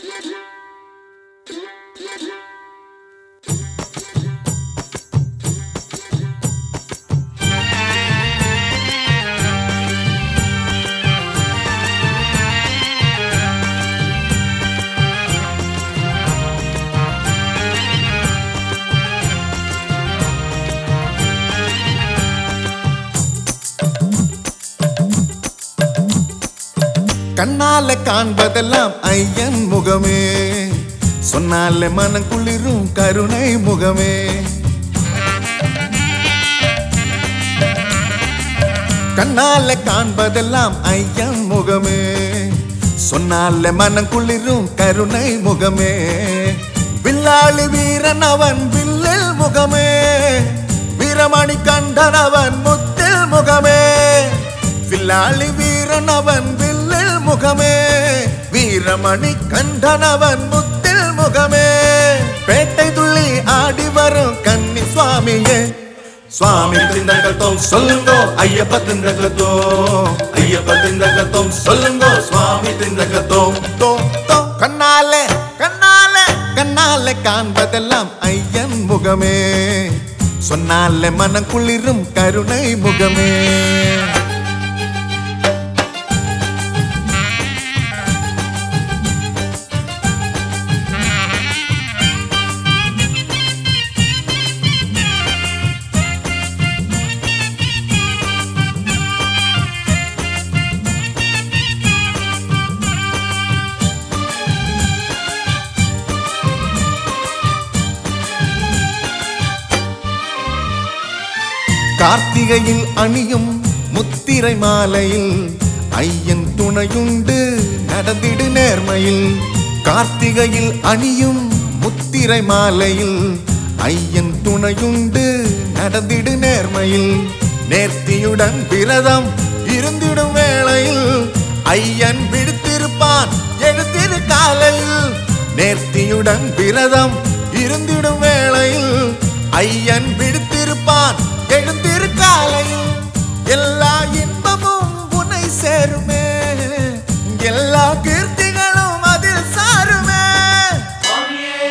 கண்ணால காண்பதெல்லாம் ஐயன் முகமே சொன்னால மனம் குளிரும் கருணை முகமே கண்ணால காண்பதெல்லாம் ஐயன் முகமே சொன்னால மனம் குளிரும் கருணை முகமே வில்லாளி வீரன் அவன் வில்லில் முகமே வீரமணி கண்டன் அவன் முத்தில் முகமே வில்லாளி வீரன் அவன் வில்லில் முகமே வீரமணி கண்டன் அவன் முத்தில் முகமே பேட்டை துள்ளி ஆடி வரும் கன்னி சுவாமியே சுவாமி திண்டகத்தோம் சொல்லுங்கோ ஐயப்ப திண்டகத்தோம் ஐயப்ப திண்டகத்தோம் சொல்லுங்கோ சுவாமி திண்டகத்தோம் தோ தோ கண்ணாலே கண்ணாலே கண்ணாலே காண்பதெல்லாம் ஐயன் முகமே சொன்னாலே மனம் குளிரும் கருணை முகமே கார்த்திகையில் அணியும் முத்திரை மாலையில் ஐயன் துணையுண்டு நடந்திடு நேர்மையில் கார்த்திகையில் அணியும் முத்திரை மாலையில் ஐயன் துணையுண்டு நடந்திடு நேர்மையில் நேர்த்தியுடன் விரதம் இருந்திடும் வேளையில் ஐயன் விடுத்திருப்பான் எழுந்திரு காலையில் நேர்த்தியுடன் விரதம் இருந்திடும் வேளையில் ஐயன் விடுத்திருப்பான் எழுந்திரு காலையில் எல்லா இன்பமும் உன்னை சேருமே எல்லா கீர்த்திகளும் அதில் சாருமே சுவாமியே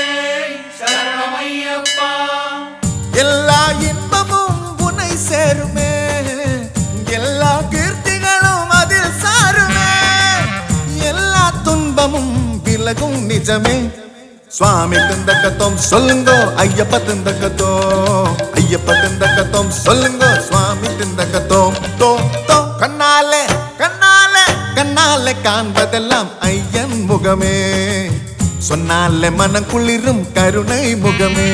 சரணமையப்பா எல்லா இன்பமும் உன்னை சேருமே எல்லா கீர்த்திகளும் அதில் சாருமே எல்லா துன்பமும் விலகும் நிஜமே சுவாமி திந்தக்கத்தோம் சொல்லுங்கோ ஐயப்ப திந்தக்கத்தோம் ஐயப்ப திந்தக்கத்தோம் சொல்லுங்கோ சுவாமி திந்தக்கத்தோம் தோ தோ கண்ணாலே கண்ணாலே கண்ணாலே காண்பதெல்லாம் ஐயன் முகமே சொன்னாலே மனம் குளிரும் கருணை முகமே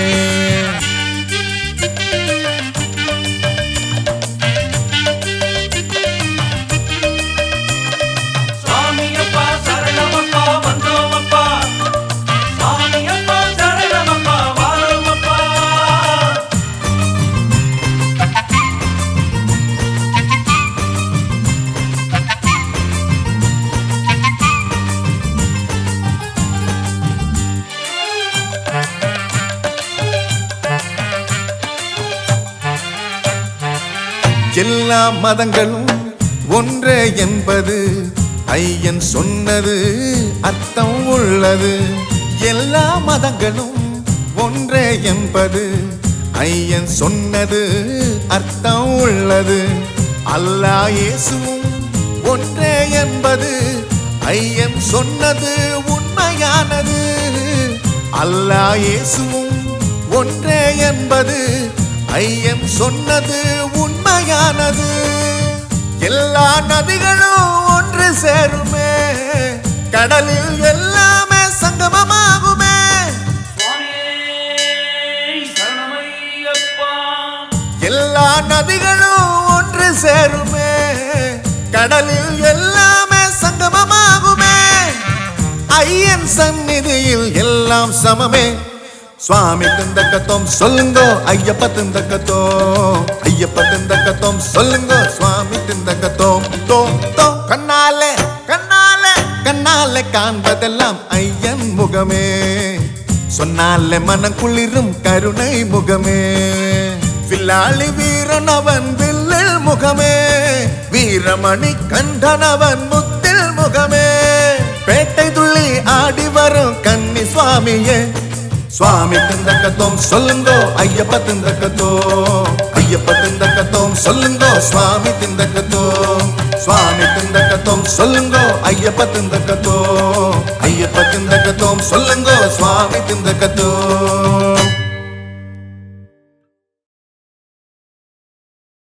சுவாமியப்பா சரணமப்பா வந்தோமப்பா சுவாமியப்பா சரணமப்பா வாரோமப்பா எல்லா மதங்களும் ஒன்றே என்பது ஐயன் சொன்னது அர்த்தம் உள்ளது எல்லா மதங்களும் ஒன்றே என்பது ஐயன் சொன்னது அர்த்தம் உள்ளது அல்லாஹ் இயேசுவும் ஒன்றே என்பது ஐயன் சொன்னது உண்மையானது அல்லாஹ் இயேசுவும் ஒன்றே என்பது ஐயன் சொன்னது உண்மையானது எல்லா நதிகளும் ஒன்று சேருமே கடலில் எல்லாமே சங்கமமாகுமே சுவாமியே சரணமையப்பா எல்லா நதிகளும் ஒன்று சேருமே கடலில் எல்லாமே சங்கமமாகுமே ஐயன் சந்நிதியில் எல்லாம் சமமே சுவாமி திந்தக்கத்தோம் சொல்லுங்கோ ஐயப்ப திந்தக்கத்தோம் ஐயப்ப திந்தக்கத்தோம் சொல்லுங்கோ சுவாமி திந்தக்கத்தோம் தோ தோ கண்ணாலே கண்ணாலே கண்ணாலே காண்பதெல்லாம் ஐயன் முகமே சொன்னாலே மனம் குளிரும் கருணை முகமே வில்லாளி வீரன் அவன் வில்லில் முகமே வீரமணி கண்டன் அவன் முத்தில் முகமே பேட்டை துள்ளி ஆடி சுவாமியே சுவாமி திந்தக்கத்தோம் சொல்லுங்கோ ஐயப்ப திந்தக்கத்தோம் ஐயப்ப திந்தக்கத்தோம் சொல்லுங்கோ சுவாமி திந்தக்கத்தோம் சுவாமி திந்தக்கத்தோம் சொல்லுங்கோ ஐயப்ப திந்தக்கத்தோம் ஐயப்ப திந்தக்கத்தோம் சொல்லுங்கோ சுவாமி திந்தக்கத்தோம்